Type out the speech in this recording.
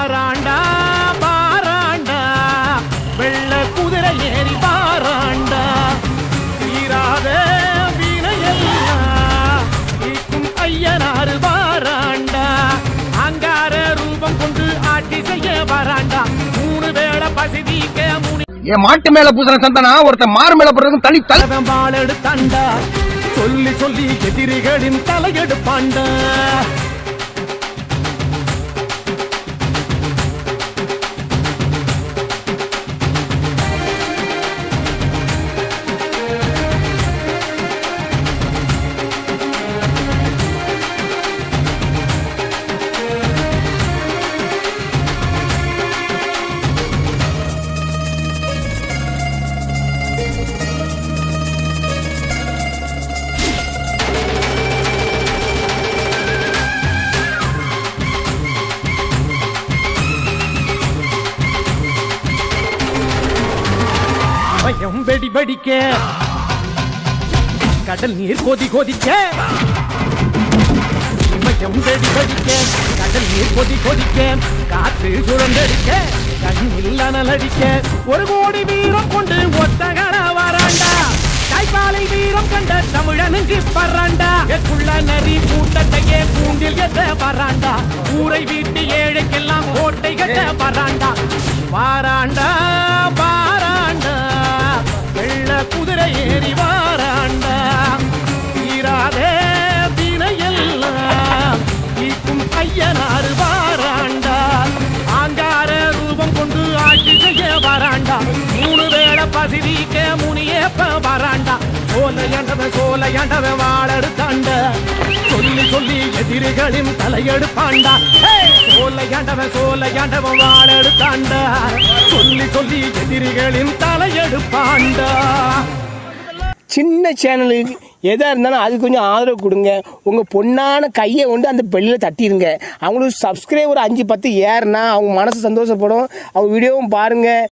பாராண்டா பாராண்டா வெள்ள குதிரை ஏறி பாராண்டா தீராத வினையெல்லாம் தீர்க்கும் ஐயனாறு பாராண்டா அங்கார ரூபம் கொண்டு ஆட்சி செய்ய வராண்டா மூணு வேளை பசிதிக்க முனி என் மாட்டு மேல பூசின சந்தனா ஒருத்தன் மாறு மேல போடுறதுக்கு தனி தலை தலைவன் வாழெடுத்தாண்டா சொல்லி சொல்லி எதிரிகளின் தலையெடுப்பாண்டா பயம் வெடி வெடிக்க கடல் நீர் கொதி கொதிக்க இமயம் வெடி வெடிக்க கடல் நீர் கொதி கொதிக்க காற்று சுழந்தடிக்க கண்ணில் அனலடிக்க ஒரு கோடி வீரம் கொண்டு ஒத்தகர வராண்டா தாய்ப்பாலை வீரம் கண்ட தமிழனுக்கு பறாண்டா எக்குள்ள நரி கூட்டத்தையே கூண்டில் எத்த பறாண்டா ஊரை வீட்டு ஏழைக்கெல்லாம் கோட்டை கட்ட பறாண்டா பாராண்டா பாராண்டா வெள்ள குதிரை ஏறி வாராண்டா தீராதே தினையெல்லாம் தீக்கும் ஐயனாறு வாராண்டா ஆங்கார ரூபம் கொண்டு ஆட்சி செய்ய வராண்டா மூணு வேளை பசிதிக்க முனியப்ப வராண்டா சோலையாண்டவன் சோலையாண்டவன் வாழெடுத்தாண்ட சொல்லி சொல்லி எதிரிகளின் தலையெடுப்பாண்டா ஹேய்! சோலையாண்டவன் சோலையாண்டவன் வாழெடுத்தாண்டா சொல்லி சொல்லி எதிரிகளின் தலையெடுப்பாண்டா சின்ன சேனலுக்கு எதாக இருந்தாலும் அது கொஞ்சம் ஆதரவு கொடுங்க உங்கள் பொண்ணான கையை கொண்டு அந்த பெல்லில் தட்டிடுங்க அவங்களுக்கு சப்ஸ்கிரைபர் அஞ்சு பத்து ஏறுனா அவங்க மனசு சந்தோஷப்படும் அவங்க வீடியோவும் பாருங்கள்